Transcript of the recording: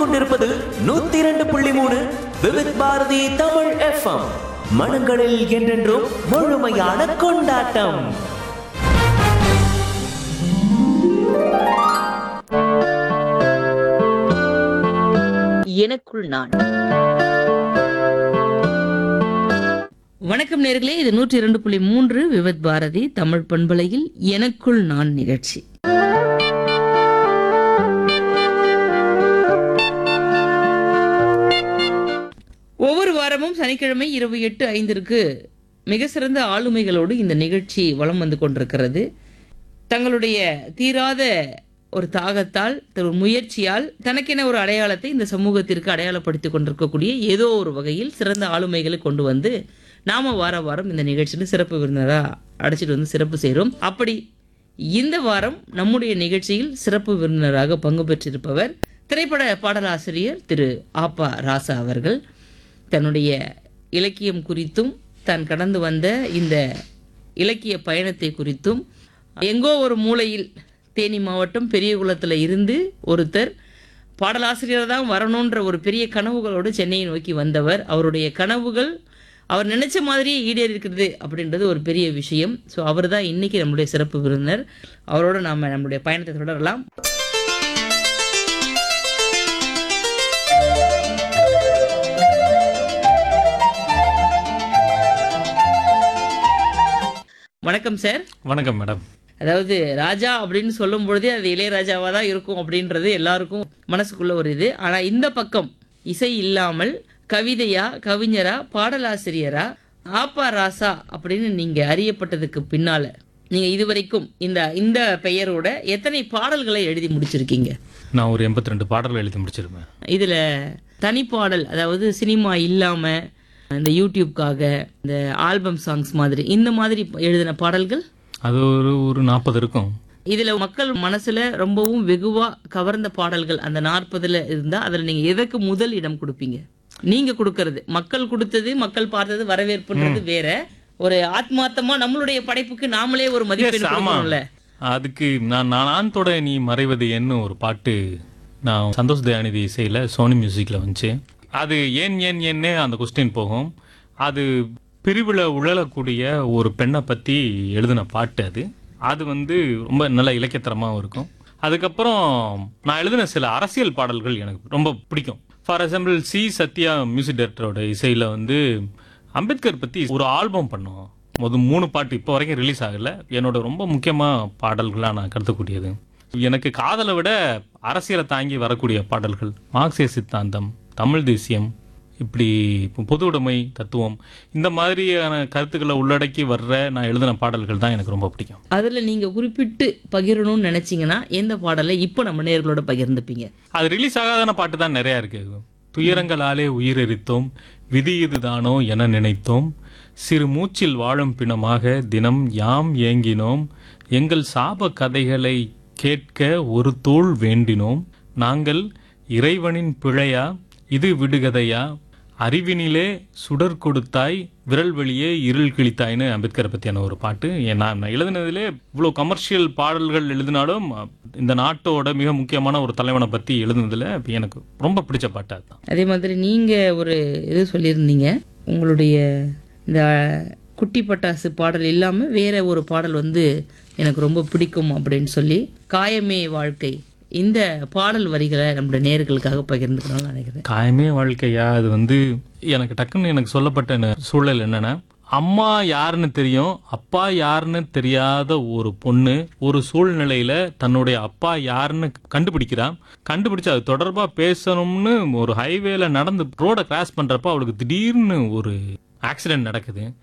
கேட்டுக்கொண்டிருப்பது நூத்தி இரண்டு புள்ளி மூணு விவித் பாரதி தமிழ் எஃப்எம் மனங்களில் என்றென்றும் முழுமையான கொண்டாட்டம் எனக்குள் நான் வணக்கம் நேர்களே இது நூற்றி இரண்டு புள்ளி மூன்று விவத் பாரதி தமிழ் பண்பலையில் எனக்குள் நான் நிகழ்ச்சி ஒவ்வொரு வாரமும் சனிக்கிழமை இரவு எட்டு ஐந்திற்கு மிக சிறந்த ஆளுமைகளோடு இந்த நிகழ்ச்சி வலம் வந்து கொண்டிருக்கிறது தங்களுடைய தீராத ஒரு தாகத்தால் ஒரு முயற்சியால் தனக்கென ஒரு அடையாளத்தை இந்த சமூகத்திற்கு அடையாளப்படுத்திக் கொண்டிருக்கக்கூடிய ஏதோ ஒரு வகையில் சிறந்த ஆளுமைகளை கொண்டு வந்து நாம வார வாரம் இந்த நிகழ்ச்சியில் சிறப்பு விருந்தினராக அழைச்சிட்டு வந்து சிறப்பு செய்கிறோம் அப்படி இந்த வாரம் நம்முடைய நிகழ்ச்சியில் சிறப்பு விருந்தினராக பங்கு பெற்றிருப்பவர் திரைப்பட பாடலாசிரியர் திரு ஆப்பா ராசா அவர்கள் தன்னுடைய இலக்கியம் குறித்தும் தான் கடந்து வந்த இந்த இலக்கிய பயணத்தை குறித்தும் எங்கோ ஒரு மூலையில் தேனி மாவட்டம் பெரியகுளத்தில் இருந்து ஒருத்தர் பாடலாசிரியர் தான் வரணுன்ற ஒரு பெரிய கனவுகளோடு சென்னையை நோக்கி வந்தவர் அவருடைய கனவுகள் அவர் நினைச்ச மாதிரியே ஈடேறி இருக்கிறது அப்படின்றது ஒரு பெரிய விஷயம் ஸோ அவர் தான் இன்னைக்கு நம்முடைய சிறப்பு விருந்தினர் அவரோட நாம நம்முடைய பயணத்தை தொடரலாம் வணக்கம் சார் வணக்கம் மேடம் அதாவது ராஜா அப்படின்னு சொல்லும் பொழுதே அது இளையராஜாவா தான் இருக்கும் அப்படின்றது எல்லாருக்கும் மனசுக்குள்ள ஒரு இது ஆனா இந்த பக்கம் இசை இல்லாமல் கவிதையா கவிஞரா பாடலாசிரியரா ஆப்பா ராசா அப்படின்னு நீங்க அறியப்பட்டதுக்கு பின்னால நீங்க இதுவரைக்கும் இந்த இந்த பெயரோட எத்தனை பாடல்களை எழுதி முடிச்சிருக்கீங்க நான் ஒரு எண்பத்தி ரெண்டு பாடல்கள் எழுதி முடிச்சிருப்பேன் இதுல தனிப்பாடல் அதாவது சினிமா இல்லாம இந்த யூடியூப்காக இந்த ஆல்பம் சாங்ஸ் மாதிரி இந்த மாதிரி எழுதின பாடல்கள் அது ஒரு ஒரு நாற்பது இருக்கும் இதுல மக்கள் மனசுல ரொம்பவும் வெகுவா கவர்ந்த பாடல்கள் அந்த நாற்பதுல இருந்தா அதுல நீங்க எதற்கு முதல் இடம் கொடுப்பீங்க நீங்க கொடுக்கறது மக்கள் கொடுத்தது மக்கள் பார்த்தது வரவேற்புன்றது வேற ஒரு ஆத்மார்த்தமா நம்மளுடைய படைப்புக்கு நாமளே ஒரு மதிப்பெண் ஆமா கொடுக்கணும்ல அதுக்கு நான் நான் ஆண்தோட நீ மறைவது என்ன ஒரு பாட்டு நான் சந்தோஷ் தயாநிதி இசையில சோனி மியூசிக்ல வந்துச்சு அது ஏன் ஏன் ஏன்னே அந்த கொஸ்டின் போகும் அது பிரிவுல உழலக்கூடிய ஒரு பெண்ணை பத்தி எழுதின பாட்டு அது அது வந்து ரொம்ப நல்ல இலக்கியத்தரமாகவும் இருக்கும் அதுக்கப்புறம் நான் எழுதின சில அரசியல் பாடல்கள் எனக்கு ரொம்ப பிடிக்கும் for example C Sathya music டைரக்டரோட இசையில வந்து அம்பேத்கர் பத்தி ஒரு ஆல்பம் பண்ணோம் ஒரு மூணு பாட்டு இப்போ வரைக்கும் ரிலீஸ் ஆகல என்னோட ரொம்ப முக்கியமா பாடல்களா நான் கருதக்கூடியது எனக்கு காதலை விட அரசியலை தாங்கி வரக்கூடிய பாடல்கள் மார்க்சிய சித்தாந்தம் தமிழ் தேசியம் இப்படி இப்போ பொது உடைமை தத்துவம் இந்த மாதிரியான கருத்துக்களை உள்ளடக்கி வர்ற நான் எழுதின பாடல்கள் தான் எனக்கு ரொம்ப பிடிக்கும் அதுல நீங்க குறிப்பிட்டு பகிரணும்னு நினைச்சீங்கன்னா எந்த பாடலை இப்போ நம்ம நேர்களோட பகிர்ந்துப்பீங்க அது ரிலீஸ் ஆகாதான பாட்டு தான் நிறைய இருக்கு துயரங்களாலே உயிரெரித்தோம் விதி இதுதானோ என நினைத்தோம் சிறு மூச்சில் வாழும் பிணமாக தினம் யாம் ஏங்கினோம் எங்கள் சாப கதைகளை கேட்க ஒரு தோள் வேண்டினோம் நாங்கள் இறைவனின் பிழையா இது விடுகதையா அறிவினிலே சுடர் கொடுத்தாய் விரல் வெளியே இருள் கிழித்தாய்னு அம்பேத்கரை பற்றியான ஒரு பாட்டு ஏன் நான் நான் எழுதினதுலே இவ்வளோ கமர்ஷியல் பாடல்கள் எழுதினாலும் இந்த நாட்டோட மிக முக்கியமான ஒரு தலைவனை பற்றி எழுதுனதுல எனக்கு ரொம்ப பிடிச்ச பாட்டு அதுதான் அதே மாதிரி நீங்க ஒரு இது சொல்லியிருந்தீங்க உங்களுடைய இந்த குட்டி பட்டாசு பாடல் இல்லாம வேற ஒரு பாடல் வந்து எனக்கு ரொம்ப பிடிக்கும் அப்படின்னு சொல்லி காயமே வாழ்க்கை இந்த பாடல் வரிகளை நம்முடைய நேர்களுக்காக பகிர்ந்துக்கணும்னு நினைக்கிறேன் காயமே வாழ்க்கையா அது வந்து எனக்கு டக்குன்னு எனக்கு சொல்லப்பட்ட ந- சூழல் என்னன்னா அம்மா யாருன்னு தெரியும் அப்பா யாருன்னு தெரியாத ஒரு பொண்ணு ஒரு சூழ்நிலையில தன்னுடைய அப்பா யாருன்னு கண்டுபிடிக்கிறான் கண்டுபிடிச்சு அது தொடர்பா பேசணும்னு ஒரு ஹைவேல நடந்து ரோட கிராஸ் பண்றப்ப அவளுக்கு திடீர்னு ஒரு ஆக்சிடென்ட் நடக்குது